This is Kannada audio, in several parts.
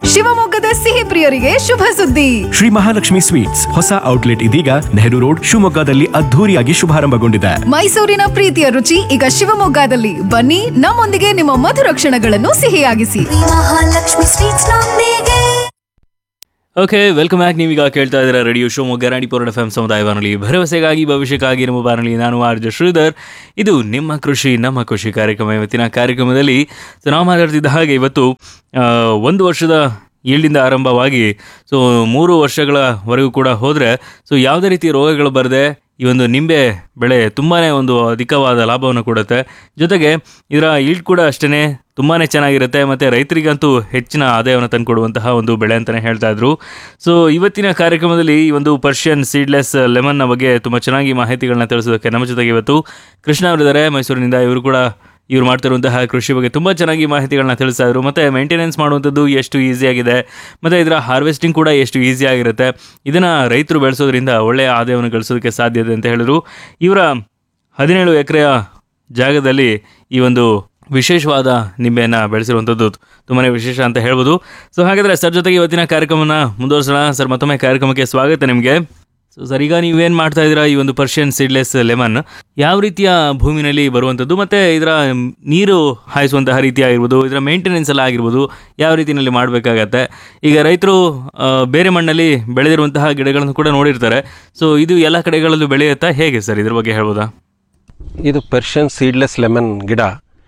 ಶಿವಮೊಗ್ಗದ ಸಿಹಿ ಪ್ರಿಯರಿಗೆ ಶುಭ ಸುದ್ದಿ ಶ್ರೀ ಮಹಾಲಕ್ಷ್ಮಿ ಸ್ವೀಟ್ಸ್ ಹೊಸ ಔಟ್ಲೆಟ್ ಇದೀಗ ನೆಹರು ರೋಡ್ ಶಿವಮೊಗ್ಗದಲ್ಲಿ ಅದ್ಧೂರಿಯಾಗಿ ಶುಭಾರಂಭಗೊಂಡಿದೆ ಮೈಸೂರಿನ ಪ್ರೀತಿಯ ರುಚಿ ಈಗ ಶಿವಮೊಗ್ಗದಲ್ಲಿ ಬನ್ನಿ ನಮ್ಮೊಂದಿಗೆ ನಿಮ್ಮ ಮಧುರ ಕ್ಷಣಗಳನ್ನು ಸಿಹಿಯಾಗಿಸಿ ಮಹಾಲಕ್ಷ್ಮಿ ಸ್ವೀಟ್ಸ್ ನೊಂದಿಗೆ ಓಕೆ ವೆಲ್ಕಮ್ ಬ್ಯಾಕ್ ನೀವೀಗ ಕೇಳ್ತಾ ಇದ್ದೀರಾ radio Shivamogga Ranipura F M ಸಮುದಾಯ ಬಾನುಲಿ ಭರವಸೆಗಾಗಿ ಭವಿಷ್ಯಕ್ಕಾಗಿ ನಮ್ಮ ಬಾನುಲಿ ನಾನು ಆರ್ ಜೆ ಶ್ರೀಧರ್ ಇದು ನಿಮ್ಮ ಕೃಷಿ ನಮ್ಮ ಕೃಷಿ ಕಾರ್ಯಕ್ರಮ ಇವತ್ತಿನ ಕಾರ್ಯಕ್ರಮದಲ್ಲಿ ಸೊ ನಾವು ಮಾತಾಡ್ತಿದ್ದ ಹಾಗೆ ಇವತ್ತು ಆ, ಒಂದು ವರ್ಷದ ಈಲ್ಡಿಂದ ಆರಂಭವಾಗಿ ಸೊ ಮೂರು ವರ್ಷಗಳವರೆಗೂ ಕೂಡ ಹೋದರೆ ಸೊ ಯಾವುದೇ ರೀತಿ ರೋಗಗಳು ಬರದೆ ಈ ಒಂದು ನಿಂಬೆ ಬೆಳೆ ತುಂಬಾ ಒಂದು ಅಧಿಕವಾದ ಲಾಭವನ್ನು ಕೊಡುತ್ತೆ ಜೊತೆಗೆ ಇದರ ಈಲ್ಡ್ ಕೂಡ ಅಷ್ಟೇ ತುಂಬಾ ಚೆನ್ನಾಗಿರುತ್ತೆ ಮತ್ತು ರೈತರಿಗಂತೂ ಹೆಚ್ಚಿನ ಆದಾಯವನ್ನು ತಂದುಕೊಡುವಂತಹ ಒಂದು ಬೆಳೆ ಅಂತಲೇ ಹೇಳ್ತಾ ಇದ್ರು ಸೊ ಇವತ್ತಿನ ಕಾರ್ಯಕ್ರಮದಲ್ಲಿ ಈ ಒಂದು ಪರ್ಷಿಯನ್ ಸೀಡ್ಲೆಸ್ ಲೆಮನ್ನ ಬಗ್ಗೆ ತುಂಬ ಚೆನ್ನಾಗಿ ಮಾಹಿತಿಗಳನ್ನ ತಿಳಿಸೋದಕ್ಕೆ ನಮ್ಮ ಜೊತೆಗೆ ಇವತ್ತು ಕೃಷ್ಣ ಅವರಿದ್ದಾರೆ ಮೈಸೂರಿನಿಂದ ಇವರು ಕೂಡ ಇವ್ರು ಮಾಡ್ತಿರುವಂತಹ ಕೃಷಿ ಬಗ್ಗೆ ತುಂಬ ಚೆನ್ನಾಗಿ ಮಾಹಿತಿಗಳನ್ನ ತಿಳಿಸ್ತಾ ಇದ್ರು ಮತ್ತು ಮೇಂಟೆನೆನ್ಸ್ ಮಾಡುವಂಥದ್ದು ಎಷ್ಟು ಈಸಿಯಾಗಿದೆ ಮತ್ತು ಇದರ ಹಾರ್ವೆಸ್ಟಿಂಗ್ ಕೂಡ ಎಷ್ಟು ಈಸಿಯಾಗಿರುತ್ತೆ ಇದನ್ನು ರೈತರು ಬೆಳೆಸೋದ್ರಿಂದ ಒಳ್ಳೆಯ ಆದಾಯವನ್ನು ಗಳಿಸೋದಕ್ಕೆ ಸಾಧ್ಯತೆ ಅಂತ ಹೇಳಿದ್ರು ಇವರ ಹದಿನೇಳು ಎಕರೆಯ ಜಾಗದಲ್ಲಿ ಈ ಒಂದು ವಿಶೇಷವಾದ ನಿಂಬೆಯನ್ನು ಬೆಳೆಸಿರುವಂಥದ್ದು ತುಂಬಾ ವಿಶೇಷ ಅಂತ ಹೇಳ್ಬೋದು ಸೊ ಹಾಗಾದರೆ ಸರ್ ಜೊತೆಗೆ ಇವತ್ತಿನ ಕಾರ್ಯಕ್ರಮನ ಮುಂದುವರಿಸೋಣ ಸರ್ ಮತ್ತೊಮ್ಮೆ ಕಾರ್ಯಕ್ರಮಕ್ಕೆ ಸ್ವಾಗತ ನಿಮಗೆ ಸೊ ಸರ್ ಈಗ ನೀವೇನು ಮಾಡ್ತಾ ಇದ್ದೀರಾ ಈ ಒಂದು ಪರ್ಷಿಯನ್ ಸೀಡ್ಲೆಸ್ ಲೆಮನ್ ಯಾವ ರೀತಿಯ ಭೂಮಿನಲ್ಲಿ ಬರುವಂಥದ್ದು ಮತ್ತು ಇದರ ನೀರು ಹಾಯಿಸುವಂತಹ ರೀತಿ ಆಗಿರ್ಬೋದು ಇದರ ಮೇಂಟೆನೆನ್ಸ್ ಎಲ್ಲ ಆಗಿರ್ಬೋದು ಯಾವ ರೀತಿಯಲ್ಲಿ ಮಾಡಬೇಕಾಗತ್ತೆ ಈಗ ರೈತರು ಆ, ಬೇರೆ ಮಣ್ಣಲ್ಲಿ ಬೆಳೆದಿರುವಂತಹ ಗಿಡಗಳನ್ನು ಕೂಡ ನೋಡಿರ್ತಾರೆ ಸೊ ಇದು ಎಲ್ಲ ಕಡೆಗಳಲ್ಲೂ ಬೆಳೆಯುತ್ತಾ ಹೇಗೆ ಸರ್ ಇದ್ರ ಬಗ್ಗೆ ಹೇಳ್ಬೋದಾ ಇದು ಪರ್ಷಿಯನ್ ಸೀಡ್ಲೆಸ್ ಲೆಮನ್ ಗಿಡ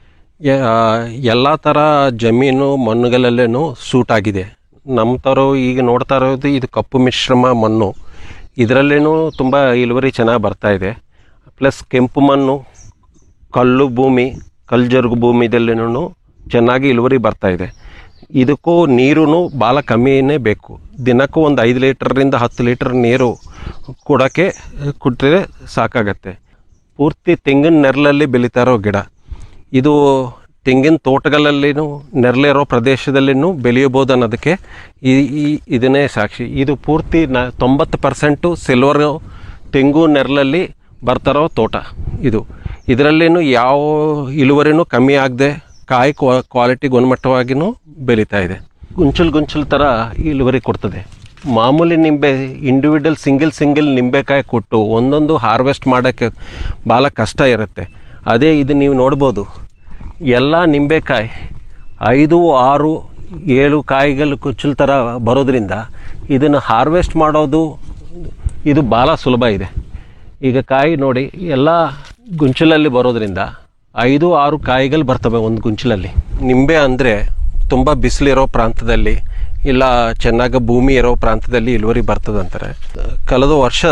ಎಲ್ಲ ಥರ ಜಮೀನು ಮಣ್ಣುಗಳಲ್ಲೇನು ಸೂಟ್ ಆಗಿದೆ ನಮ್ಮ ಥರ ಈಗ ನೋಡ್ತಾ ಇರೋದು ಇದು ಕಪ್ಪು ಮಿಶ್ರಮ ಮಣ್ಣು ಇದರಲ್ಲೇನೂ ತುಂಬ ಇಳುವರಿ ಚೆನ್ನಾಗಿ ಬರ್ತಾ ಇದೆ ಪ್ಲಸ್ ಕೆಂಪು ಮಣ್ಣು ಕಲ್ಲು ಭೂಮಿ ಕಲ್ಜರುಗು ಭೂಮಿದಲ್ಲಿನೂ ಚೆನ್ನಾಗಿ ಇಳುವರಿ ಬರ್ತಾ ಇದೆ ಇದಕ್ಕೂ ನೀರು ಭಾಳ ಕಮ್ಮಿನೇ ಬೇಕು ದಿನಕ್ಕೂ ಒಂದು ಐದು ಲೀಟ್ರಿಂದ ಹತ್ತು ಲೀಟರ್ ನೀರು ಕೊಡೋಕ್ಕೆ ಕೊಟ್ಟರೆ ಸಾಕಾಗತ್ತೆ ಪೂರ್ತಿ ತೆಂಗಿನ ನೆರಳಲ್ಲಿ ಬೆಳೀತಾ ಇರೋ ಗಿಡ ಇದು ತೆಂಗಿನ ತೋಟಗಳಲ್ಲಿನೂ ನೆರಳಿರೋ ಪ್ರದೇಶದಲ್ಲಿನೂ ಬೆಳೆಯಬೋದು ಅನ್ನೋದಕ್ಕೆ ಈ ಈ ಇದನ್ನೇ ಸಾಕ್ಷಿ ಇದು ಪೂರ್ತಿ ನ ತೊಂಬತ್ತು ಪರ್ಸೆಂಟು ಸಿಲ್ವರ್ ತೆಂಗು ನೆರಳಲ್ಲಿ ಬರ್ತಾರೋ ತೋಟ ಇದು ಇದರಲ್ಲೇನು ಯಾವ ಇಳುವರಿನೂ ಕಮ್ಮಿ ಆಗದೆ ಕಾಯಿ ಕ್ವಾ ಕ್ವಾಲಿಟಿ ಗುಣಮಟ್ಟವಾಗಿಯೂ ಬೆಳೀತಾ ಇದೆ ಗುಂಚಲ್ ಗುಂಚಲ್ ಥರ ಇಳುವರಿ ಕೊಡ್ತದೆ ಮಾಮೂಲಿ ನಿಂಬೆ ಇಂಡಿವಿಜುವಲ್ ಸಿಂಗಲ್ ಸಿಂಗಲ್ ನಿಂಬೆಕಾಯಿ ಕೊಟ್ಟು ಒಂದೊಂದು ಹಾರ್ವೆಸ್ಟ್ ಮಾಡೋಕ್ಕೆ ಭಾಳ ಕಷ್ಟ ಇರುತ್ತೆ ಅದೇ ಇದು ನೀವು ನೋಡ್ಬೋದು ಎಲ್ಲ ನಿಂಬೆಕಾಯಿ ಐದು ಆರು ಏಳು ಕಾಯಿಗಳು ಕುಚ್ಚಲ್ ಥರ ಬರೋದ್ರಿಂದ ಇದನ್ನು ಹಾರ್ವೆಸ್ಟ್ ಮಾಡೋದು ಇದು ಭಾಳ ಸುಲಭ ಇದೆ ಈಗ ಕಾಯಿ ನೋಡಿ ಎಲ್ಲ ಗುಂಚಲಲ್ಲಿ ಬರೋದ್ರಿಂದ ಐದು ಆರು ಕಾಯಿಗಳು ಬರ್ತವೆ ಒಂದು ಗುಂಚಲಲ್ಲಿ ನಿಂಬೆ ಅಂದರೆ ತುಂಬ ಬಿಸಿಲಿರೋ ಪ್ರಾಂತದಲ್ಲಿ ಇಲ್ಲ ಚೆನ್ನಾಗಿ ಭೂಮಿ ಇರೋ ಪ್ರಾಂತದಲ್ಲಿ ಇಳುವರಿ ಬರ್ತದಂತಾರೆ ಕಳೆದ ವರ್ಷ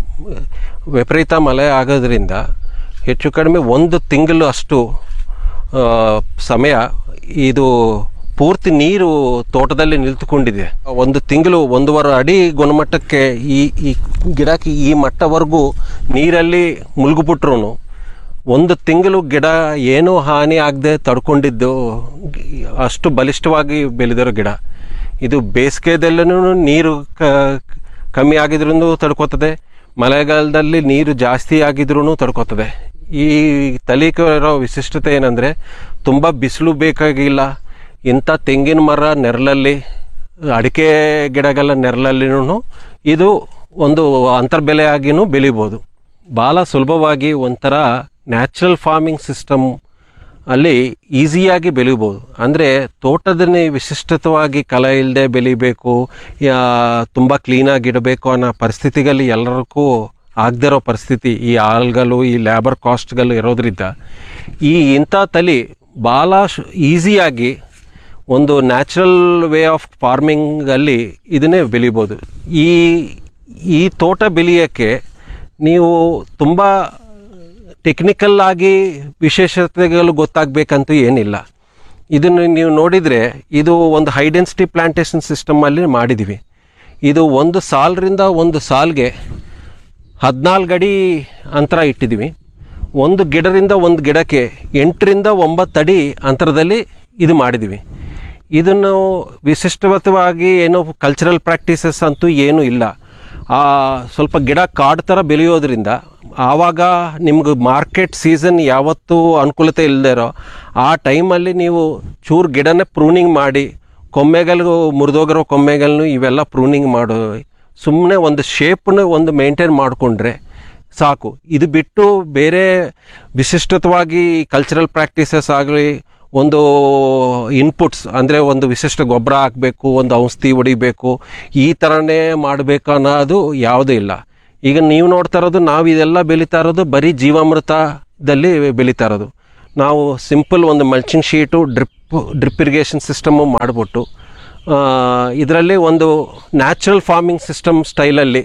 ವಿಪರೀತ ಮಳೆ ಆಗೋದ್ರಿಂದ ಹೆಚ್ಚು ಕಡಿಮೆ ಒಂದು ತಿಂಗಳು ಅಷ್ಟು ಆ, ಸಮಯ ಇದು ಪೂರ್ತಿ ನೀರು ತೋಟದಲ್ಲಿ ನಿಂತುಕೊಂಡಿದೆ ಒಂದು ತಿಂಗಳು ಒಂದೂವರೆ ಅಡಿ ಗುಣಮಟ್ಟಕ್ಕೆ ಈ ಈ ಗಿಡಕ್ಕೆ ಈ ಮಟ್ಟವರೆಗೂ ನೀರಲ್ಲಿ ಮುಳುಗಿಬಿಟ್ರು ಒಂದು ತಿಂಗಳು ಗಿಡ ಏನೂ ಹಾನಿ ಆಗದೆ ತಡ್ಕೊಂಡಿದ್ದು ಗಿ- ಅಷ್ಟು ಬಲಿಷ್ಠವಾಗಿ ಬೆಳೆದಿರೋ ಗಿಡ ಇದು ಬೇಸಿಗೆದಲ್ಲೂ ನೀರು ಕ ಕಮ್ಮಿ ಆಗಿದ್ರೂ ತಡ್ಕೋತದೆ ಮಳೆಗಾಲದಲ್ಲಿ ನೀರು ಜಾಸ್ತಿ ಆಗಿದ್ರೂ ತಡ್ಕೋತದೆ ಈ ತಲೀಕೆ ಇರೋ ವಿಶಿಷ್ಟತೆ ಏನಂದರೆ ತುಂಬ ಬಿಸಿಲು ಬೇಕಾಗಿಲ್ಲ ಇಂಥ ತೆಂಗಿನ ಮರ ನೆರಳಲ್ಲಿ ಅಡಿಕೆ ಗಿಡಗಳ ನೆರಳಲ್ಲಿನೂ ಇದು ಒಂದು ಅಂತರ್ಬೆಲೆ ಆಗಿನೂ ಬೆಳಿಬೋದು ಭಾಳ ಸುಲಭವಾಗಿ ಒಂಥರ ನ್ಯಾಚುರಲ್ ಫಾರ್ಮಿಂಗ್ ಸಿಸ್ಟಮ್ ಅಲ್ಲಿ ಈಸಿಯಾಗಿ ಬೆಳಿಬೋದು ಅಂದರೆ ತೋಟದನ್ನೇ ವಿಶಿಷ್ಟತವಾಗಿ ಕಲೆ ಇಲ್ಲದೆ ಬೆಳಿಬೇಕು ತುಂಬ ಕ್ಲೀನಾಗಿ ಇಡಬೇಕು ಅನ್ನೋ ಪರಿಸ್ಥಿತಿಗಳಲ್ಲಿ ಎಲ್ಲರಿಗೂ ಆಗದಿರೋ ಪರಿಸ್ಥಿತಿ ಈ ಆಳ್ಗಳು ಈ ಲೇಬರ್ ಕಾಸ್ಟ್ಗಳು ಇರೋದ್ರಿಂದ ಈ ಇಂಥ ತಳಿ ಭಾಳ ಈಸಿಯಾಗಿ ಒಂದು ನ್ಯಾಚುರಲ್ ವೇ ಆಫ್ ಫಾರ್ಮಿಂಗಲ್ಲಿ ಇದನ್ನೇ ಬೆಳಿಬೋದು ಈ ಈ ತೋಟ ಬೆಳೆಯೋಕ್ಕೆ ನೀವು ತುಂಬ ಟೆಕ್ನಿಕಲ್ ಆಗಿ ವಿಶೇಷತೆಗಳು ಗೊತ್ತಾಗಬೇಕಂತೂ ಏನಿಲ್ಲ ಇದನ್ನು ನೀವು ನೋಡಿದರೆ ಇದು ಒಂದು ಹೈ ಡೆನ್ಸಿಟಿ ಪ್ಲಾಂಟೇಶನ್ ಸಿಸ್ಟಮಲ್ಲಿ ಮಾಡಿದ್ದೀವಿ ಇದು ಒಂದು ಸಾಲರಿಂದ ಒಂದು ಸಾಲ್ಗೆ ಹದಿನಾಲ್ಕು ಅಡಿ ಅಂತರ ಇಟ್ಟಿದ್ದೀವಿ ಒಂದು ಗಿಡದಿಂದ ಒಂದು ಗಿಡಕ್ಕೆ ಎಂಟರಿಂದ ಒಂಬತ್ತು ಅಡಿ ಅಂತರದಲ್ಲಿ ಇದು ಮಾಡಿದ್ದೀವಿ ಇದನ್ನು ವಿಶಿಷ್ಟವಾಗಿ ಏನೋ ಕಲ್ಚರಲ್ ಪ್ರಾಕ್ಟೀಸಸ್ ಅಂತೂ ಏನೂ ಇಲ್ಲ ಆ ಸ್ವಲ್ಪ ಗಿಡ ಕಾಡು ಥರ ಬೆಳೆಯೋದ್ರಿಂದ ಆವಾಗ ನಿಮ್ಗೆ ಮಾರ್ಕೆಟ್ ಸೀಸನ್ ಯಾವತ್ತೂ ಅನುಕೂಲತೆ ಇಲ್ಲದೆ ಇರೋ ಆ ಟೈಮಲ್ಲಿ ನೀವು ಚೂರು ಗಿಡನೇ ಪ್ರೂನಿಂಗ್ ಮಾಡಿ ಕೊಂಬೆಗಳು ಮುರಿದೋಗಿರೋ ಕೊಂಬೆಗಳನ್ನು ಇವೆಲ್ಲ ಪ್ರೂನಿಂಗ್ ಮಾಡೋ ಸುಮ್ಮನೆ ಒಂದು ಶೇಪ್ನ ಒಂದು ಮೇಂಟೈನ್ ಮಾಡಿಕೊಂಡ್ರೆ ಸಾಕು ಇದು ಬಿಟ್ಟು ಬೇರೆ ವಿಶಿಷ್ಟತವಾಗಿ ಕಲ್ಚರಲ್ ಪ್ರಾಕ್ಟೀಸಸ್ ಆಗಲಿ ಒಂದು ಇನ್ಪುಟ್ಸ್ ಅಂದರೆ ಒಂದು ವಿಶಿಷ್ಟ ಗೊಬ್ಬರ ಹಾಕಬೇಕು ಒಂದು ಔಷಧಿ ಹೊಡಿಬೇಕು ಈ ಥರನೇ ಮಾಡಬೇಕು ಅನ್ನೋದು ಯಾವುದೂ ಇಲ್ಲ ಈಗ ನೀವು ನೋಡ್ತಾ ಇರೋದು ನಾವು ಇದೆಲ್ಲ ಬೆಳೀತಾ ಇರೋದು ಬರೀ ಜೀವಾಮೃತದಲ್ಲಿ ಬೆಳೀತಾ ಇರೋದು ನಾವು ಸಿಂಪಲ್ ಒಂದು mulching sheet drip drip irrigation system ಮಾಡಿಬಿಟ್ಟು ಇದರಲ್ಲಿ ಒಂದು ನ್ಯಾಚುರಲ್ ಫಾರ್ಮಿಂಗ್ ಸಿಸ್ಟಮ್ ಸ್ಟೈಲಲ್ಲಿ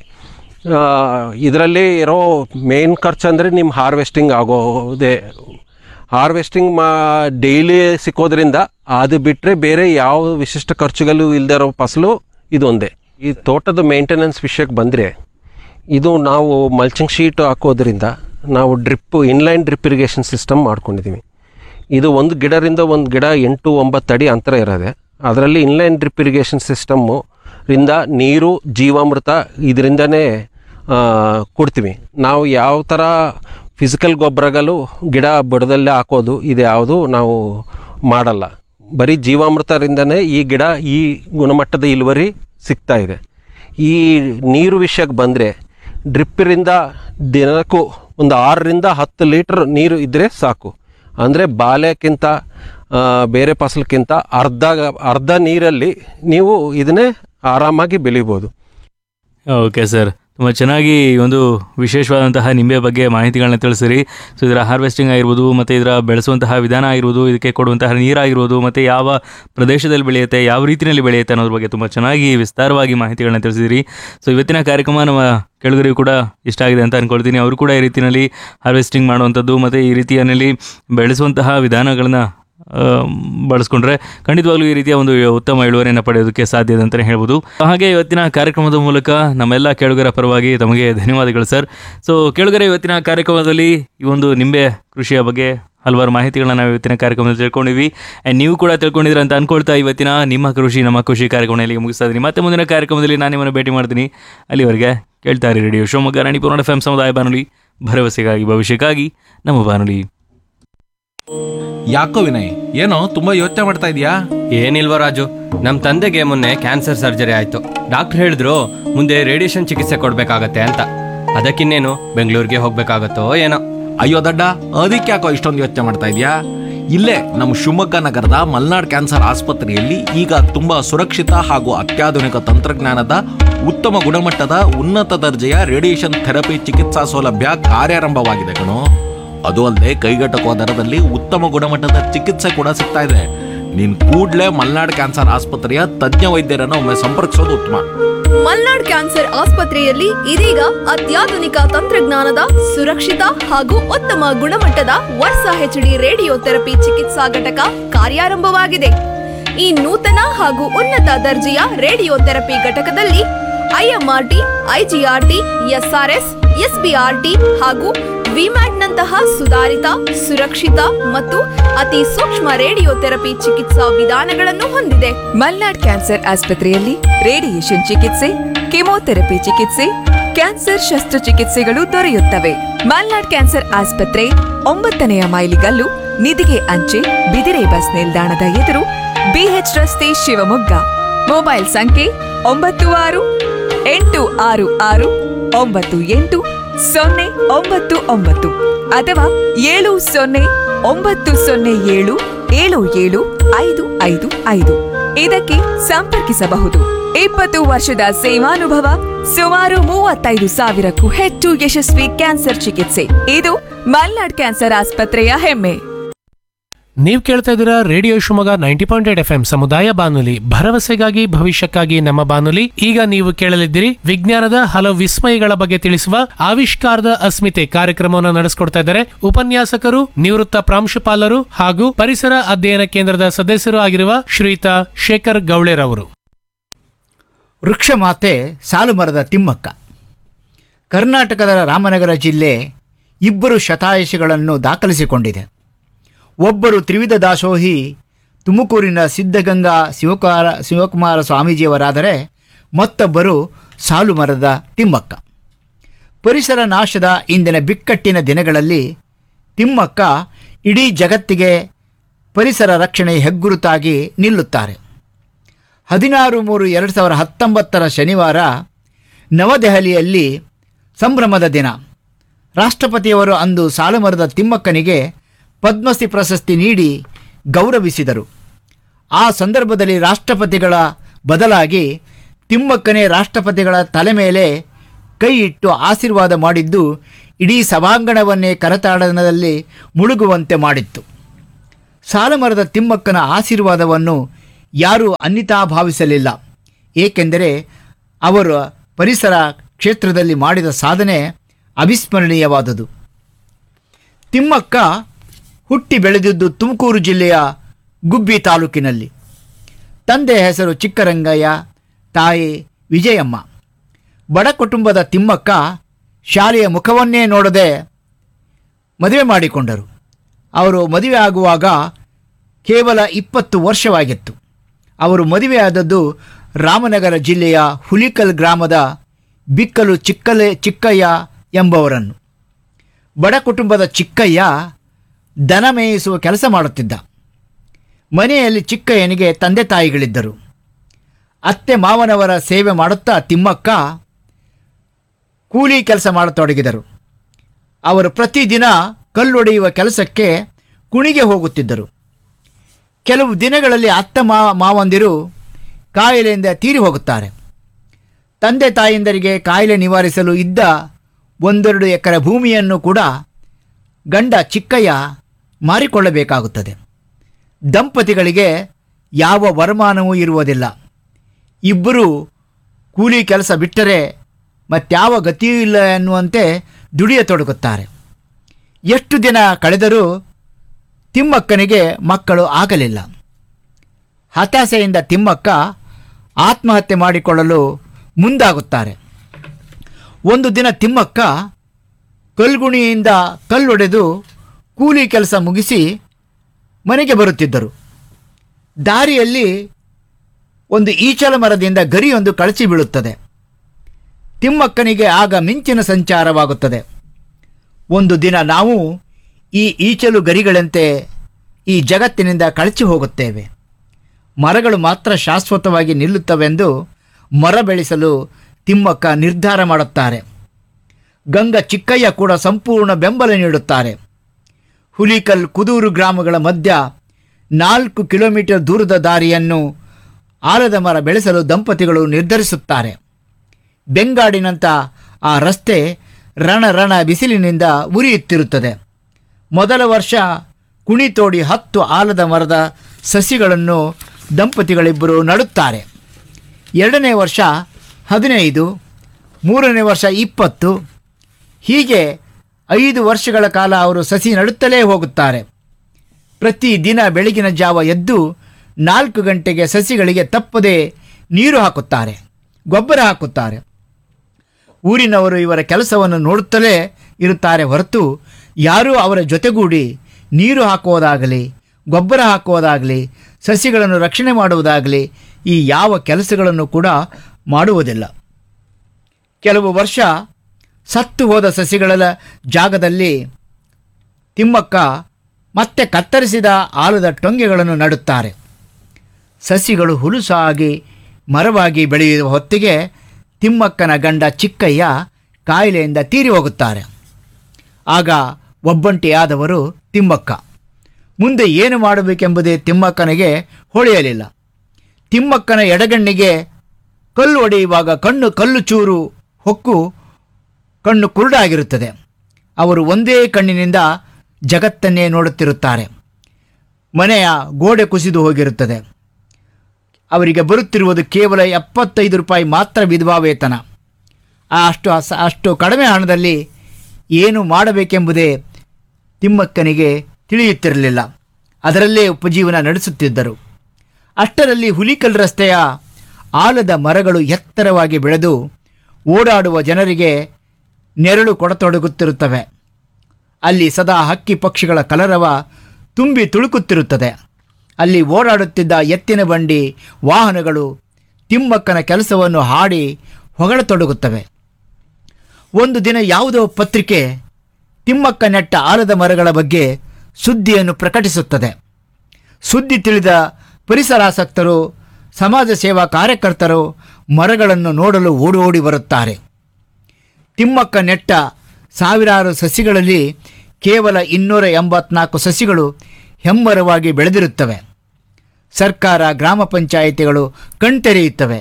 ಇದರಲ್ಲಿ ಇರೋ ಮೇನ್ ಖರ್ಚು ಅಂದರೆ ನಿಮ್ಮ ಹಾರ್ವೆಸ್ಟಿಂಗ್ ಆಗೋದೇ ಹಾರ್ವೆಸ್ಟಿಂಗ್ ಮಾ ಡೈಲಿ ಸಿಕ್ಕೋದ್ರಿಂದ ಅದು ಬಿಟ್ಟರೆ ಬೇರೆ ಯಾವ ವಿಶಿಷ್ಟ ಖರ್ಚುಗಳು ಇಲ್ಲದೆ ಇರೋ ಫಸಲು ಇದೊಂದೇ ಈ ತೋಟದ ಮೇಂಟೆನೆನ್ಸ್ ವಿಷಯಕ್ಕೆ ಬಂದರೆ ಇದು ನಾವು ಮಲ್ಚಿಂಗ್ ಶೀಟ್ ಹಾಕೋದ್ರಿಂದ ನಾವು drip inline drip irrigation system ಮಾಡ್ಕೊಂಡಿದ್ದೀವಿ ಇದು ಒಂದು ಗಿಡದಿಂದ ಒಂದು ಗಿಡ ಎಂಟು ಒಂಬತ್ತು ಅಡಿ ಅಂತರ ಇರೋದೆ ಅದರಲ್ಲಿ ಇನ್ಲೈನ್ ಡ್ರಿಪ್ ಇರಿಗೇಷನ್ ಸಿಸ್ಟಮ್ಮು ರಿಂದ ನೀರು ಜೀವಾಮೃತ ಇದರಿಂದನೇ ಕೊಡ್ತೀವಿ ನಾವು ಯಾವ ಥರ ಫಿಸಿಕಲ್ ಗೊಬ್ಬರಗಳು ಗಿಡ ಬುಡದಲ್ಲೇ ಹಾಕೋದು ಇದು ಯಾವುದು ನಾವು ಮಾಡಲ್ಲ ಬರೀ ಜೀವಾಮೃತರಿಂದನೇ ಈ ಗಿಡ ಈ ಗುಣಮಟ್ಟದ ಇಳುವರಿ ಸಿಗ್ತಾ ಇದೆ ಈ ನೀರು ವಿಷಯಕ್ಕೆ ಬಂದರೆ ಡ್ರಿಪ್ಪಿರಿಂದ ದಿನಕ್ಕೂ ಒಂದು ಆರರಿಂದ ಹತ್ತು ಲೀಟ್ರ್ ನೀರು ಇದ್ದರೆ ಸಾಕು ಅಂದರೆ ಬಾಲೆಕ್ಕಿಂತ ಆ, ಬೇರೆ ಫಸಲಕ್ಕಿಂತ ಅರ್ಧ ಅರ್ಧ ನೀರಲ್ಲಿ ನೀವು ಇದನ್ನೇ ಆರಾಮಾಗಿ ಬೆಳಿಬೋದು ಓಕೆ ಸರ್ ತುಂಬ ಚೆನ್ನಾಗಿ ಈ ಒಂದು ವಿಶೇಷವಾದಂತಹ ನಿಂಬೆ ಬಗ್ಗೆ ಮಾಹಿತಿಗಳನ್ನ ತಿಳಿಸಿರಿ ಸೊ ಇದರ ಹಾರ್ವೆಸ್ಟಿಂಗ್ ಆಗಿರ್ಬೋದು ಮತ್ತು ಇದರ ಬೆಳೆಸುವಂತಹ ವಿಧಾನ ಆಗಿರ್ಬೋದು ಇದಕ್ಕೆ ಕೊಡುವಂತಹ ನೀರಾಗಿರ್ಬೋದು ಮತ್ತು ಯಾವ ಪ್ರದೇಶದಲ್ಲಿ ಬೆಳೆಯುತ್ತೆ ಯಾವ ರೀತಿಯಲ್ಲಿ ಬೆಳೆಯುತ್ತೆ ಅನ್ನೋದ್ರ ಬಗ್ಗೆ ತುಂಬ ಚೆನ್ನಾಗಿ ವಿಸ್ತಾರವಾಗಿ ಮಾಹಿತಿಗಳನ್ನ ತಿಳಿಸಿದಿರಿ ಸೊ ಇವತ್ತಿನ ಕಾರ್ಯಕ್ರಮ ನಮ್ಮ ಕೆಳಗರಿಗೂ ಕೂಡ ಇಷ್ಟ ಆಗಿದೆ ಅಂತ ಅಂದ್ಕೊಳ್ತೀನಿ ಅವರು ಕೂಡ ಈ ರೀತಿಯಲ್ಲಿ ಹಾರ್ವೆಸ್ಟಿಂಗ್ ಮಾಡುವಂಥದ್ದು ಮತ್ತು ಈ ರೀತಿಯಲ್ಲಿ ಬೆಳೆಸುವಂತಹ ವಿಧಾನಗಳನ್ನ ಆ, ಬಳಸ್ಕೊಂಡ್ರೆ ಖಂಡಿತವಾಗ್ಲೂ ಈ ರೀತಿಯ ಒಂದು ಉತ್ತಮ ಇಳುವರಿಯನ್ನು ಪಡೆಯೋದಕ್ಕೆ ಸಾಧ್ಯ ಇದೆ ಅಂತಲೇ ಹೇಳ್ಬೋದು ಹಾಗೆ ಇವತ್ತಿನ ಕಾರ್ಯಕ್ರಮದ ಮೂಲಕ ನಮ್ಮೆಲ್ಲ ಕೇಳುಗರ ಪರವಾಗಿ ತಮಗೆ ಧನ್ಯವಾದಗಳು ಸರ್ ಸೊ ಕೇಳುಗರ ಇವತ್ತಿನ ಕಾರ್ಯಕ್ರಮದಲ್ಲಿ ಈ ಒಂದು ನಿಂಬೆ ಕೃಷಿಯ ಬಗ್ಗೆ ಹಲವಾರು ಮಾಹಿತಿಗಳನ್ನ ನಾವು ಇವತ್ತಿನ ಕಾರ್ಯಕ್ರಮದಲ್ಲಿ ತಿಳ್ಕೊಂಡಿವಿ ಆ್ಯಂಡ್ ನೀವು ಕೂಡ ತಿಳ್ಕೊಂಡಿದ್ದೀರ ಅಂತ ಅನ್ಕೊಳ್ತಾ ಇವತ್ತಿನ ನಿಮ್ಮ ಕೃಷಿ ನಮ್ಮ ಕೃಷಿ ಕಾರ್ಯಕ್ರಮ ಇಲ್ಲಿಗೆ ಮುಗಿಸ್ತಾ ಇದ್ದೀನಿ ಮತ್ತೆ ಮುಂದಿನ ಕಾರ್ಯಕ್ರಮದಲ್ಲಿ ನಾನು ನಿಮ್ಮನ್ನು ಭೇಟಿ ಮಾಡ್ತೀನಿ ಅಲ್ಲಿವರೆಗೆ ಕೇಳ್ತಾ ಇರಿ radio Shivamogga Ranipura F M ಸಮುದಾಯ ಬಾನುಲಿ ಭರವಸೆಗಾಗಿ ಭವಿಷ್ಯಕ್ಕಾಗಿ ನಮ್ಮ ಬಾನುಲಿ ಯಾಕೋ ವಿನಯ್ ಏನೋ ತುಂಬಾ ಯೋಚನೆ ಮಾಡ್ತಾ ಇದೀಯಾ ಏನಿಲ್ವ ರಾಜು ನಮ್ಮ ತಂದೆಗೆ ಮೊನ್ನೆ ಕ್ಯಾನ್ಸರ್ ಸರ್ಜರಿ ಆಯ್ತು ಡಾಕ್ಟರ್ ಹೇಳಿದ್ರು ಮುಂದೆ ರೇಡಿಯೇಷನ್ ಚಿಕಿತ್ಸೆ ಕೊಡ್ಬೇಕಾಗತ್ತೆ ಅಂತ ಅದಕ್ಕಿನ್ನೇನು ಬೆಂಗಳೂರಿಗೆ ಹೋಗ್ಬೇಕಾಗತ್ತೋ ಏನೋ ಅಯ್ಯೋ ದಡ್ಡ ಅದಕ್ಕೆ ಯಾಕೋ ಇಷ್ಟೊಂದು ಯೋಚನೆ ಮಾಡ್ತಾ ಇದೀಯಾ ಇಲ್ಲೇ ನಮ್ಮ ಶಿವಮೊಗ್ಗ ನಗರದ ಮಲ್ನಾಡ್ ಕ್ಯಾನ್ಸರ್ ಆಸ್ಪತ್ರೆಯಲ್ಲಿ ಈಗ ತುಂಬಾ ಸುರಕ್ಷಿತ ಹಾಗೂ ಅತ್ಯಾಧುನಿಕ ತಂತ್ರಜ್ಞಾನದ ಉತ್ತಮ ಗುಣಮಟ್ಟದ ಉನ್ನತ ದರ್ಜೆಯ ರೇಡಿಯೇಷನ್ ಥೆರಪಿ ಚಿಕಿತ್ಸಾ ಸೌಲಭ್ಯ ಕಾರ್ಯಾರಂಭವಾಗಿದೆ ಕಣೋ ಅದು ಅಲ್ಲದೆ ಕೈಗೆಟಕುವ ದರದಲ್ಲಿ ಉತ್ತಮ ಗುಣಮಟ್ಟದ ಚಿಕಿತ್ಸೆ ಕೂಡ ಸಿಗ್ತಾ ಇದೆ ನೀನ್ ಕೂಡ್ಲೇ ಮಲ್ನಾಡ್ ಕ್ಯಾನ್ಸರ್ ಆಸ್ಪತ್ರೆಯ ತಜ್ಞ ವೈದ್ಯರನ್ನು ಒಮ್ಮೆ ಸಂಪರ್ಕಿಸೋದು ಉತ್ತಮ ಮಲ್ನಾಡ್ ಕ್ಯಾನ್ಸರ್ ಆಸ್ಪತ್ರೆಯಲ್ಲಿ ಇದೀಗ ಅತ್ಯಾಧುನಿಕ ತಂತ್ರಜ್ಞಾನದ ಸುರಕ್ಷಿತ ಹಾಗೂ ಉತ್ತಮ ಗುಣಮಟ್ಟದ ವರ್ಸಾ ಹೆಚ್ಡಿ ರೇಡಿಯೋ ಥೆರಪಿ ಚಿಕಿತ್ಸಾ ಘಟಕ ಕಾರ್ಯಾರಂಭವಾಗಿದೆ ಈ ನೂತನ ಹಾಗೂ ಉನ್ನತ ದರ್ಜೆಯ ರೇಡಿಯೋ ಥೆರಪಿ ಘಟಕದಲ್ಲಿ ಐಎಂಆರ್ಟಿ ಐಜಿಆರ್ಟಿ ಎಸ್ಆರ್ಎಸ್ ಎಸ್ಬಿಆರ್ಟಿ ಹಾಗೂ ವಿಮ್ಯಾಟ್ನಂತಹ ಸುಧಾರಿತ ಸುರಕ್ಷಿತ ಮತ್ತು ಅತಿ ಸೂಕ್ಷ್ಮ ರೇಡಿಯೋ ಥೆರಪಿ ಚಿಕಿತ್ಸಾ ವಿಧಾನಗಳನ್ನು ಹೊಂದಿದೆ ಮಲ್ನಾಡ್ ಕ್ಯಾನ್ಸರ್ ಆಸ್ಪತ್ರೆಯಲ್ಲಿ ರೇಡಿಯೇಷನ್ ಚಿಕಿತ್ಸೆ ಕೆಮೊಥೆರಪಿ ಚಿಕಿತ್ಸೆ ಕ್ಯಾನ್ಸರ್ ಶಸ್ತ್ರಚಿಕಿತ್ಸೆಗಳು ದೊರೆಯುತ್ತವೆ ಮಲ್ನಾಡ್ ಕ್ಯಾನ್ಸರ್ ಆಸ್ಪತ್ರೆ ಒಂಬತ್ತನೆಯ ಮೈಲಿಗಲ್ಲು ನಿಧಿಗೆ ಅಂಚೆ ಬಿದಿರೆ ಬಸ್ ನಿಲ್ದಾಣದ ಎದುರು ಬಿಎಚ್ ರಸ್ತೆ ಶಿವಮೊಗ್ಗ ಮೊಬೈಲ್ ಸಂಖ್ಯೆ ಒಂಬತ್ತು ಆರು ಎಂಟು ಆರು ಆರು ಒಂಬತ್ತು ಎಂಟು ಸೊನ್ನೆ ಒಂಬತ್ತು ಒಂಬತ್ತು ಅಥವಾ ಏಳು ಸೊನ್ನೆ ಒಂಬತ್ತು ಸೊನ್ನೆ ಏಳು ಏಳು ಏಳು ಐದು ಐದು ಐದು ಇದಕ್ಕೆ ಸಂಪರ್ಕಿಸಬಹುದು ಇಪ್ಪತ್ತು ವರ್ಷದ ಸೇವಾನುಭವ ಸುಮಾರು ಮೂವತ್ತೈದು ಸಾವಿರಕ್ಕೂ ಹೆಚ್ಚು ಯಶಸ್ವಿ ಕ್ಯಾನ್ಸರ್ ಚಿಕಿತ್ಸೆ ಇದು ಮಲ್ನಾಡ್ ಕ್ಯಾನ್ಸರ್ ಆಸ್ಪತ್ರೆಯ ಹೆಮ್ಮೆ ನೀವು ಕೇಳ್ತಾ ಇದ್ದೀರಾ radio Shivamogga ninety point eight F M ಸಮುದಾಯ ಬಾನುಲಿ ಭರವಸೆಗಾಗಿ ಭವಿಷ್ಯಕ್ಕಾಗಿ ನಮ್ಮ ಬಾನುಲಿ ಈಗ ನೀವು ಕೇಳಲಿದ್ದೀರಿ ವಿಜ್ಞಾನದ ಹಲವು ವಿಸ್ಮಯಗಳ ಬಗ್ಗೆ ತಿಳಿಸುವ ಆವಿಷ್ಕಾರದ ಅಸ್ಮಿತೆ ಕಾರ್ಯಕ್ರಮವನ್ನು ನಡೆಸಿಕೊಡ್ತಾ ಇದ್ದಾರೆ ಉಪನ್ಯಾಸಕರು ನಿವೃತ್ತ ಪ್ರಾಂಶುಪಾಲರು ಹಾಗೂ ಪರಿಸರ ಅಧ್ಯಯನ ಕೇಂದ್ರದ ಸದಸ್ಯರು ಆಗಿರುವ ಶ್ರೀಯುತ ಶೇಖರ್ ಗೌಳೆರವರು ವೃಕ್ಷಮಾತೆ ಸಾಲುಮರದ ತಿಮ್ಮಕ್ಕ ಕರ್ನಾಟಕದ ರಾಮನಗರ ಜಿಲ್ಲೆ ಇಬ್ಬರು ಶತಾಯುಷಿಗಳನ್ನು ದಾಖಲಿಸಿಕೊಂಡಿದೆ ಒಬ್ಬರು ತ್ರಿವಿಧ ದಾಸೋಹಿ ತುಮಕೂರಿನ ಸಿದ್ಧಗಂಗಾ ಶಿವಕುಮಾರ ಶಿವಕುಮಾರ ಸ್ವಾಮೀಜಿಯವರಾದರೆ ಮತ್ತೊಬ್ಬರು ಸಾಲುಮರದ ತಿಮ್ಮಕ್ಕ ಪರಿಸರ ನಾಶದ ಇಂದಿನ ಬಿಕ್ಕಟ್ಟಿನ ದಿನಗಳಲ್ಲಿ ತಿಮ್ಮಕ್ಕ ಇಡೀ ಜಗತ್ತಿಗೆ ಪರಿಸರ ರಕ್ಷಣೆ ಹೆಗ್ಗುರುತಾಗಿ ನಿಲ್ಲುತ್ತಾರೆ ಹದಿನಾರು ಮೂರು ಎರಡು ಸಾವಿರ ಹತ್ತೊಂಬತ್ತರ ಶನಿವಾರ ನವದೆಹಲಿಯಲ್ಲಿ ಸಂಭ್ರಮದ ದಿನ ರಾಷ್ಟ್ರಪತಿಯವರು ಅಂದು ಸಾಲುಮರದ ತಿಮ್ಮಕ್ಕನಿಗೆ ಪದ್ಮಶ್ರೀ ಪ್ರಶಸ್ತಿ ನೀಡಿ ಗೌರವಿಸಿದರು ಆ ಸಂದರ್ಭದಲ್ಲಿ ರಾಷ್ಟ್ರಪತಿಗಳ ಬದಲಾಗಿ ತಿಮ್ಮಕ್ಕನೇ ರಾಷ್ಟ್ರಪತಿಗಳ ತಲೆ ಮೇಲೆ ಕೈ ಇಟ್ಟು ಆಶೀರ್ವಾದ ಮಾಡಿದ್ದು ಇಡೀ ಸಭಾಂಗಣವನ್ನೇ ಕರತಾಡನದಲ್ಲಿ ಮುಳುಗುವಂತೆ ಮಾಡಿತ್ತು ಸಾಲಮರದ ತಿಮ್ಮಕ್ಕನ ಆಶೀರ್ವಾದವನ್ನು ಯಾರೂ ಅನ್ಯಿತಾ ಭಾವಿಸಲಿಲ್ಲ ಏಕೆಂದರೆ ಅವರು ಪರಿಸರ ಕ್ಷೇತ್ರದಲ್ಲಿ ಮಾಡಿದ ಸಾಧನೆ ಅವಿಸ್ಮರಣೀಯವಾದುದು ತಿಮ್ಮಕ್ಕ ಹುಟ್ಟಿ ಬೆಳೆದಿದ್ದು ತುಮಕೂರು ಜಿಲ್ಲೆಯ ಗುಬ್ಬಿ ತಾಲೂಕಿನಲ್ಲಿ ತಂದೆ ಹೆಸರು ಚಿಕ್ಕರಂಗಯ್ಯ ತಾಯಿ ವಿಜಯಮ್ಮ ಬಡ ಕುಟುಂಬದ ತಿಮ್ಮಕ್ಕ ಶಾಲೆಯ ಮುಖವನ್ನೇ ನೋಡದೆ ಮದುವೆ ಮಾಡಿಕೊಂಡರು ಅವರು ಮದುವೆ ಆಗುವಾಗ ಕೇವಲ ಇಪ್ಪತ್ತು ವರ್ಷವಾಗಿತ್ತು ಅವರು ಮದುವೆಯಾದದ್ದು ರಾಮನಗರ ಜಿಲ್ಲೆಯ ಹುಲಿಕಲ್ ಗ್ರಾಮದ ಬಿಕ್ಕಲು ಚಿಕ್ಕಲೆ ಚಿಕ್ಕಯ್ಯ ಎಂಬವರನ್ನು ಬಡ ಕುಟುಂಬದ ಚಿಕ್ಕಯ್ಯ ದನ ಮೇಯಿಸುವ ಕೆಲಸ ಮಾಡುತ್ತಿದ್ದ ಮನೆಯಲ್ಲಿ ಚಿಕ್ಕಯ್ಯನಿಗೆ ತಂದೆ ತಾಯಿಗಳಿದ್ದರು ಅತ್ತೆ ಮಾವನವರ ಸೇವೆ ಮಾಡುತ್ತಾ ತಿಮ್ಮಕ್ಕ ಕೂಲಿ ಕೆಲಸ ಮಾಡತೊಡಗಿದರು ಅವರು ಪ್ರತಿದಿನ ಕಲ್ಲೊಡೆಯುವ ಕೆಲಸಕ್ಕೆ ಕುಣಿಗೆ ಹೋಗುತ್ತಿದ್ದರು ಕೆಲವು ದಿನಗಳಲ್ಲಿ ಅತ್ತ ಮಾ ಮಾವಂದಿರು ಕಾಯಿಲೆಯಿಂದ ತೀರಿ ಹೋಗುತ್ತಾರೆ ತಂದೆ ತಾಯಿಂದರಿಗೆ ಕಾಯಿಲೆ ನಿವಾರಿಸಲು ಇದ್ದ ಒಂದೆರಡು ಎಕರೆ ಭೂಮಿಯನ್ನು ಕೂಡ ಗಂಡ ಚಿಕ್ಕಯ್ಯ ಮಾರಿಕೊಳ್ಳಬೇಕಾಗುತ್ತದೆ ದಂಪತಿಗಳಿಗೆ ಯಾವ ವರಮಾನವೂ ಇರುವುದಿಲ್ಲ ಇಬ್ಬರು ಕೂಲಿ ಕೆಲಸ ಬಿಟ್ಟರೆ ಮತ್ಯಾವ ಗತಿಯೂ ಇಲ್ಲ ಎನ್ನುವಂತೆ ದುಡಿಯತೊಡಗುತ್ತಾರೆ ಎಷ್ಟು ದಿನ ಕಳೆದರೂ ತಿಮ್ಮಕ್ಕನಿಗೆ ಮಕ್ಕಳು ಆಗಲಿಲ್ಲ ಹತಾಶೆಯಿಂದ ತಿಮ್ಮಕ್ಕ ಆತ್ಮಹತ್ಯೆ ಮಾಡಿಕೊಳ್ಳಲು ಮುಂದಾಗುತ್ತಾರೆ ಒಂದು ದಿನ ತಿಮ್ಮಕ್ಕ ಕಲ್ಗುಣಿಯಿಂದ ಕಲ್ಲೊಡೆದು ಕೂಲಿ ಕೆಲಸ ಮುಗಿಸಿ ಮನೆಗೆ ಬರುತ್ತಿದ್ದರು ದಾರಿಯಲ್ಲಿ ಒಂದು ಈಚಲ ಮರದಿಂದ ಗರಿಯೊಂದು ಕಳಚಿ ಬೀಳುತ್ತದೆ ತಿಮ್ಮಕ್ಕನಿಗೆ ಆಗ ಮಿಂಚಿನ ಸಂಚಾರವಾಗುತ್ತದೆ ಒಂದು ದಿನ ನಾವು ಈ ಈಚಲು ಗರಿಗಳಂತೆ ಈ ಜಗತ್ತಿನಿಂದ ಕಳಚಿ ಹೋಗುತ್ತೇವೆ ಮರಗಳು ಮಾತ್ರ ಶಾಶ್ವತವಾಗಿ ನಿಲ್ಲುತ್ತವೆಂದು ಮರ ಬೆಳೆಸಲು ತಿಮ್ಮಕ್ಕ ನಿರ್ಧಾರ ಮಾಡುತ್ತಾರೆ ಗಂಗ ಚಿಕ್ಕಯ್ಯ ಕೂಡ ಸಂಪೂರ್ಣ ಬೆಂಬಲ ನೀಡುತ್ತಾರೆ ಹುಲಿಕಲ್ ಕುದೂರು ಗ್ರಾಮಗಳ ಮಧ್ಯ ನಾಲ್ಕು ಕಿಲೋಮೀಟರ್ ದೂರದ ದಾರಿಯನ್ನು ಆಲದ ಮರ ಬೆಳೆಸಲು ದಂಪತಿಗಳು ನಿರ್ಧರಿಸುತ್ತಾರೆ ಬೆಂಗಾಡಿನಂಥ ಆ ರಸ್ತೆ ರಣ ರಣ ಬಿಸಿಲಿನಿಂದ ಉರಿಯುತ್ತಿರುತ್ತದೆ ಮೊದಲ ವರ್ಷ ಕುಣಿ ತೋಡಿ ಹತ್ತು ಆಲದ ಮರದ ಸಸಿಗಳನ್ನು ದಂಪತಿಗಳಿಬ್ಬರು ನಡುತ್ತಾರೆ ಎರಡನೇ ವರ್ಷ ಹದಿನೈದು ಮೂರನೇ ವರ್ಷ ಇಪ್ಪತ್ತು ಹೀಗೆ ಐದು ವರ್ಷಗಳ ಕಾಲ ಅವರು ಸಸಿ ನಡುತ್ತಲೇ ಹೋಗುತ್ತಾರೆ ಪ್ರತಿ ದಿನ ಬೆಳಗಿನ ಜಾವ ಎದ್ದು ನಾಲ್ಕು ಗಂಟೆಗೆ ಸಸಿಗಳಿಗೆ ತಪ್ಪದೆ ನೀರು ಹಾಕುತ್ತಾರೆ ಗೊಬ್ಬರ ಹಾಕುತ್ತಾರೆ ಊರಿನವರು ಇವರ ಕೆಲಸವನ್ನು ನೋಡುತ್ತಲೇ ಇರುತ್ತಾರೆ ಹೊರತು ಯಾರೂ ಅವರ ಜೊತೆಗೂಡಿ ನೀರು ಹಾಕುವುದಾಗಲಿ ಗೊಬ್ಬರ ಹಾಕುವುದಾಗಲಿ ಸಸಿಗಳನ್ನು ರಕ್ಷಣೆ ಮಾಡುವುದಾಗಲಿ ಈ ಯಾವ ಕೆಲಸಗಳನ್ನು ಕೂಡ ಮಾಡುವುದಿಲ್ಲ ಕೆಲವು ವರ್ಷ ಸತ್ತು ಹೋದ ಸಸಿಗಳ ಜಾಗದಲ್ಲಿ ತಿಮ್ಮಕ್ಕ ಮತ್ತೆ ಕತ್ತರಿಸಿದ ಆಲದ ಟೊಂಗೆಗಳನ್ನು ನಡುತ್ತಾರೆ ಸಸಿಗಳು ಹುಲುಸಾಗಿ ಮರವಾಗಿ ಬೆಳೆಯುವ ಹೊತ್ತಿಗೆ ತಿಮ್ಮಕ್ಕನ ಗಂಡ ಚಿಕ್ಕಯ್ಯ ಕಾಯಿಲೆಯಿಂದ ತೀರಿ ಹೋಗುತ್ತಾರೆ ಆಗ ಒಬ್ಬಂಟಿಯಾದವರು ತಿಮ್ಮಕ್ಕ ಮುಂದೆ ಏನು ಮಾಡಬೇಕೆಂಬುದೇ ತಿಮ್ಮಕ್ಕನಿಗೆ ಹೊಳೆಯಲಿಲ್ಲ ತಿಮ್ಮಕ್ಕನ ಎಡಗಣ್ಣಿಗೆ ಕಲ್ಲು ಹೊಡೆಯುವಾಗ ಕಣ್ಣು ಕಲ್ಲು ಚೂರು ಹೊಕ್ಕು ಕಣ್ಣು ಕುರುಡಾಗಿರುತ್ತದೆ ಅವರು ಒಂದೇ ಕಣ್ಣಿನಿಂದ ಜಗತ್ತನ್ನೇ ನೋಡುತ್ತಿರುತ್ತಾರೆ ಮನೆಯ ಗೋಡೆ ಕುಸಿದು ಹೋಗಿರುತ್ತದೆ ಅವರಿಗೆ ಬರುತ್ತಿರುವುದು ಕೇವಲ ಎಪ್ಪತ್ತೈದು ರೂಪಾಯಿ ಮಾತ್ರ ವಿಧವಾ ವೇತನ ಆ ಅಷ್ಟು ಅಸ- ಅಷ್ಟು ಕಡಿಮೆ ಹಣದಲ್ಲಿ ಏನು ಮಾಡಬೇಕೆಂಬುದೇ ತಿಮ್ಮಕ್ಕನಿಗೆ ತಿಳಿಯುತ್ತಿರಲಿಲ್ಲ ಅದರಲ್ಲೇ ಉಪಜೀವನ ನಡೆಸುತ್ತಿದ್ದರು ಅಷ್ಟರಲ್ಲಿ ಹುಲಿಕಲ್ ರಸ್ತೆಯ ಆಲದ ಮರಗಳು ಎತ್ತರವಾಗಿ ಬೆಳೆದು ಓಡಾಡುವ ಜನರಿಗೆ ನೆರಳು ಕೊಡತೊಡಗುತ್ತಿರುತ್ತವೆ ಅಲ್ಲಿ ಸದಾ ಹಕ್ಕಿ ಪಕ್ಷಿಗಳ ಕಲರವ ತುಂಬಿ ತುಳುಕುತ್ತಿರುತ್ತದೆ ಅಲ್ಲಿ ಓಡಾಡುತ್ತಿದ್ದ ಎತ್ತಿನ ಬಂಡಿ ವಾಹನಗಳು ತಿಮ್ಮಕ್ಕನ ಕೆಲಸವನ್ನು ಹಾಡಿ ಹೊಗಳತೊಡಗುತ್ತವೆ ಒಂದು ದಿನ ಯಾವುದೋ ಪತ್ರಿಕೆ ತಿಮ್ಮಕ್ಕ ನೆಟ್ಟ ಆಲದ ಮರಗಳ ಬಗ್ಗೆ ಸುದ್ದಿಯನ್ನು ಪ್ರಕಟಿಸುತ್ತದೆ ಸುದ್ದಿ ತಿಳಿದ ಪರಿಸರಾಸಕ್ತರು ಸಮಾಜ ಸೇವಾ ಕಾರ್ಯಕರ್ತರು ಮರಗಳನ್ನು ನೋಡಲು ಓಡಿ ಓಡಿ ಬರುತ್ತಾರೆ ತಿಮ್ಮಕ್ಕ ನೆಟ್ಟ ಸಾವಿರಾರು ಸಸಿಗಳಲ್ಲಿ ಕೇವಲ ಇನ್ನೂರ ಎಂಬತ್ನಾಲ್ಕು ಸಸಿಗಳು ಹೆಮ್ಮರವಾಗಿ ಬೆಳೆದಿರುತ್ತವೆ ಸರ್ಕಾರ ಗ್ರಾಮ ಪಂಚಾಯಿತಿಗಳು ಕಣ್ತೆರೆಯುತ್ತವೆ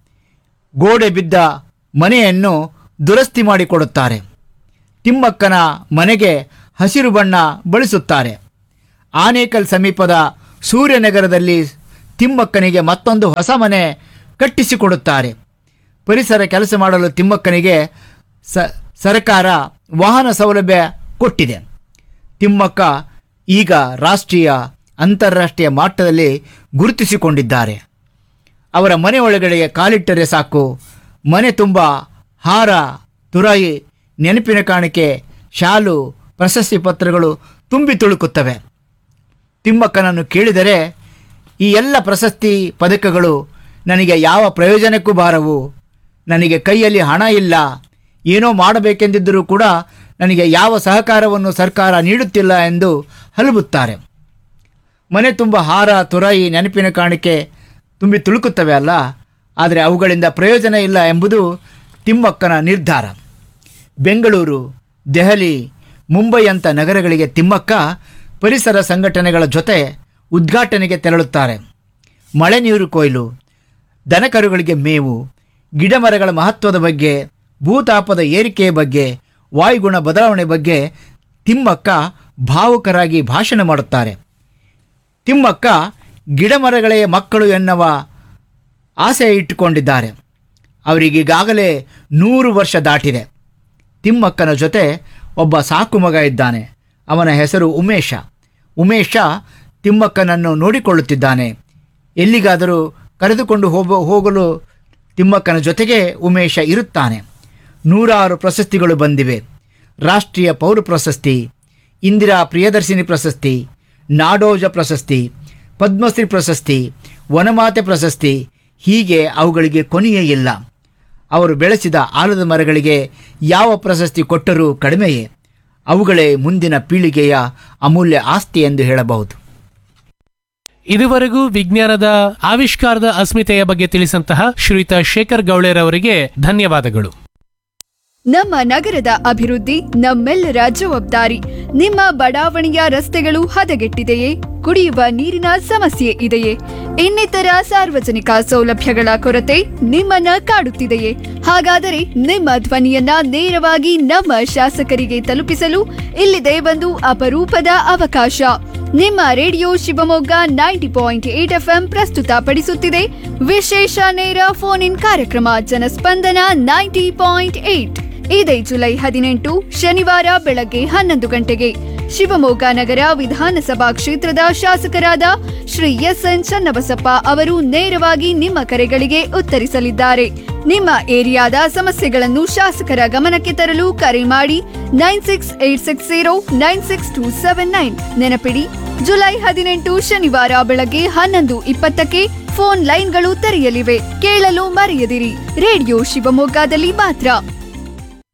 ಗೋಡೆ ಬಿದ್ದ ಮನೆಯನ್ನು ದುರಸ್ತಿ ಮಾಡಿಕೊಡುತ್ತಾರೆ ತಿಮ್ಮಕ್ಕನ ಮನೆಗೆ ಹಸಿರು ಬಣ್ಣ ಬಳಸುತ್ತಾರೆ ಆನೇಕಲ್ ಸಮೀಪದ ಸೂರ್ಯನಗರದಲ್ಲಿ ತಿಮ್ಮಕ್ಕನಿಗೆ ಮತ್ತೊಂದು ಹೊಸ ಮನೆ ಕಟ್ಟಿಸಿಕೊಡುತ್ತಾರೆ ಪರಿಸರ ಕೆಲಸ ಮಾಡಲು ತಿಮ್ಮಕ್ಕನಿಗೆ ಸ ಸರ್ಕಾರ ವಾಹನ ಸೌಲಭ್ಯ ಕೊಟ್ಟಿದೆ ತಿಮ್ಮಕ್ಕ ಈಗ ರಾಷ್ಟ್ರೀಯ ಅಂತಾರಾಷ್ಟ್ರೀಯ ಮಟ್ಟದಲ್ಲಿ ಗುರುತಿಸಿಕೊಂಡಿದ್ದಾರೆ ಅವರ ಮನೆ ಒಳಗಡೆ ಕಾಲಿಟ್ಟರೆ ಸಾಕು ಮನೆ ತುಂಬ ಹಾರ ತುರಾಯಿ ನೆನಪಿನ ಕಾಣಿಕೆ ಶಾಲು ಪ್ರಶಸ್ತಿ ಪತ್ರಗಳು ತುಂಬಿ ತುಳುಕುತ್ತವೆ ತಿಮ್ಮಕ್ಕನನ್ನು ಕೇಳಿದರೆ ಈ ಎಲ್ಲ ಪ್ರಶಸ್ತಿ ಪದಕಗಳು ನನಗೆ ಯಾವ ಪ್ರಯೋಜನಕ್ಕೂ ಬಾರವು ನನಗೆ ಕೈಯಲ್ಲಿ ಹಣ ಇಲ್ಲ ಏನೋ ಮಾಡಬೇಕೆಂದಿದ್ದರೂ ಕೂಡ ನನಗೆ ಯಾವ ಸಹಕಾರವನ್ನು ಸರ್ಕಾರ ನೀಡುತ್ತಿಲ್ಲ ಎಂದು ಹಲಬುತ್ತಾರೆ ಮನೆ ತುಂಬ ಹಾರ ತುರಾಯಿ ನೆನಪಿನ ಕಾಣಿಕೆ ತುಂಬಿ ತುಳುಕುತ್ತವೆ ಅಲ್ಲ ಆದರೆ ಅವುಗಳಿಂದ ಪ್ರಯೋಜನ ಇಲ್ಲ ಎಂಬುದು ತಿಮ್ಮಕ್ಕನ ನಿರ್ಧಾರ ಬೆಂಗಳೂರು ದೆಹಲಿ ಮುಂಬೈಯಂಥ ನಗರಗಳಿಗೆ ತಿಮ್ಮಕ್ಕ ಪರಿಸರ ಸಂಘಟನೆಗಳ ಜೊತೆ ಉದ್ಘಾಟನೆಗೆ ತೆರಳುತ್ತಾರೆ ಮಳೆ ನೀರು ಕೊಯ್ಲು ದನಕರುಗಳಿಗೆ ಮೇವು ಗಿಡಮರಗಳ ಮಹತ್ವದ ಬಗ್ಗೆ ಭೂತಾಪದ ಏರಿಕೆಯ ಬಗ್ಗೆ ವಾಯುಗುಣ ಬದಲಾವಣೆ ಬಗ್ಗೆ ತಿಮ್ಮಕ್ಕ ಭಾವುಕರಾಗಿ ಭಾಷಣ ಮಾಡುತ್ತಾರೆ ತಿಮ್ಮಕ್ಕ ಗಿಡಮರಗಳೇ ಮಕ್ಕಳು ಎನ್ನುವ ಆಸೆ ಇಟ್ಟುಕೊಂಡಿದ್ದಾರೆ ಅವರಿಗೀಗಾಗಲೇ ನೂರು ವರ್ಷ ದಾಟಿದೆ ತಿಮ್ಮಕ್ಕನ ಜೊತೆ ಒಬ್ಬ ಸಾಕು ಮಗ ಇದ್ದಾನೆ ಅವನ ಹೆಸರು ಉಮೇಶ ಉಮೇಶ ತಿಮ್ಮಕ್ಕನನ್ನು ನೋಡಿಕೊಳ್ಳುತ್ತಿದ್ದಾನೆ ಎಲ್ಲಿಗಾದರೂ ಕರೆದುಕೊಂಡು ಹೋಗ ಹೋಗಲು ತಿಮ್ಮಕ್ಕನ ಜೊತೆಗೆ ಉಮೇಶ ಇರುತ್ತಾನೆ ನೂರಾರು ಪ್ರಶಸ್ತಿಗಳು ಬಂದಿವೆ ರಾಷ್ಟ್ರೀಯ ಪೌರ ಪ್ರಶಸ್ತಿ ಇಂದಿರಾ ಪ್ರಿಯದರ್ಶಿನಿ ಪ್ರಶಸ್ತಿ ನಾಡೋಜ ಪ್ರಶಸ್ತಿ ಪದ್ಮಶ್ರೀ ಪ್ರಶಸ್ತಿ ವನಮಾತೆ ಪ್ರಶಸ್ತಿ ಹೀಗೆ ಅವುಗಳಿಗೆ ಕೊನೆಯೇ ಇಲ್ಲ ಅವರು ಬೆಳೆಸಿದ ಆಲದ ಮರಗಳಿಗೆ ಯಾವ ಪ್ರಶಸ್ತಿ ಕೊಟ್ಟರೂ ಕಡಿಮೆಯೇ ಅವುಗಳೇ ಮುಂದಿನ ಪೀಳಿಗೆಯ ಅಮೂಲ್ಯ ಆಸ್ತಿ ಎಂದು ಹೇಳಬಹುದು ಇದುವರೆಗೂ ವಿಜ್ಞಾನದ ಆವಿಷ್ಕಾರದ ಅಸ್ಮಿತೆಯ ಬಗ್ಗೆ ತಿಳಿಸಂತಹ ಶ್ರೀಯುತ ಶೇಖರ್ ಗೌಳೇರ್ ಅವರಿಗೆ ಧನ್ಯವಾದಗಳು ನಮ್ಮ ನಗರದ ಅಭಿವೃದ್ಧಿ ನಮ್ಮೆಲ್ಲರ ಜವಾಬ್ದಾರಿ ನಿಮ್ಮ ಬಡಾವಣೆಯ ರಸ್ತೆಗಳು ಹದಗೆಟ್ಟಿದೆಯೇ ಕುಡಿಯುವ ನೀರಿನ ಸಮಸ್ಯೆ ಇದೆಯೇ ಇನ್ನಿತರ ಸಾರ್ವಜನಿಕ ಸೌಲಭ್ಯಗಳ ಕೊರತೆ ನಿಮ್ಮನ್ನ ಕಾಡುತ್ತಿದೆಯೇ ಹಾಗಾದರೆ ನಿಮ್ಮ ಧ್ವನಿಯನ್ನ ನೇರವಾಗಿ ನಮ್ಮ ಶಾಸಕರಿಗೆ ತಲುಪಿಸಲು ಇಲ್ಲಿದೆ ಒಂದು ಅಪರೂಪದ ಅವಕಾಶ ನಿಮ್ಮ radio Shivamogga ninety point eight FM ಪ್ರಸ್ತುತಪಡಿಸುತ್ತಿದೆ ವಿಶೇಷ ನೇರ ಫೋನ್ ಇನ್ ಕಾರ್ಯಕ್ರಮ ಜನಸ್ಪಂದನ ನೈಂಟಿ ಪಾಯಿಂಟ್ ಏಟ್ ಇದೇ ಜುಲೈ ಹದಿನೆಂಟು ಶನಿವಾರ ಬೆಳಗ್ಗೆ ಹನ್ನೊಂದು ಗಂಟೆಗೆ ಶಿವಮೊಗ್ಗ ನಗರ ವಿಧಾನಸಭಾ ಕ್ಷೇತ್ರದ ಶಾಸಕರಾದ ಶ್ರೀ ಎಸ್ ಎನ್ ಚನ್ನಬಸಪ್ಪ ಅವರು ನೇರವಾಗಿ ನಿಮ್ಮ ಕರೆಗಳಿಗೆ ಉತ್ತರಿಸಲಿದ್ದಾರೆ ನಿಮ್ಮ ಏರಿಯಾದ ಸಮಸ್ಯೆಗಳನ್ನು ಶಾಸಕರ ಗಮನಕ್ಕೆ ತರಲು ಕರೆ ಮಾಡಿ nine six eight six zero nine six two seven nine ನೆನಪಿಡಿ ಜುಲೈ ಹದಿನೆಂಟು ಶನಿವಾರ ಬೆಳಗ್ಗೆ ಹನ್ನೊಂದು ಇಪ್ಪತ್ತಕ್ಕೆ ಫೋನ್ ಲೈನ್ಗಳು ತೆರೆಯಲಿವೆ ಕೇಳಲು ಮರೆಯದಿರಿ ರೇಡಿಯೋ ಶಿವಮೊಗ್ಗದಲ್ಲಿ ಮಾತ್ರ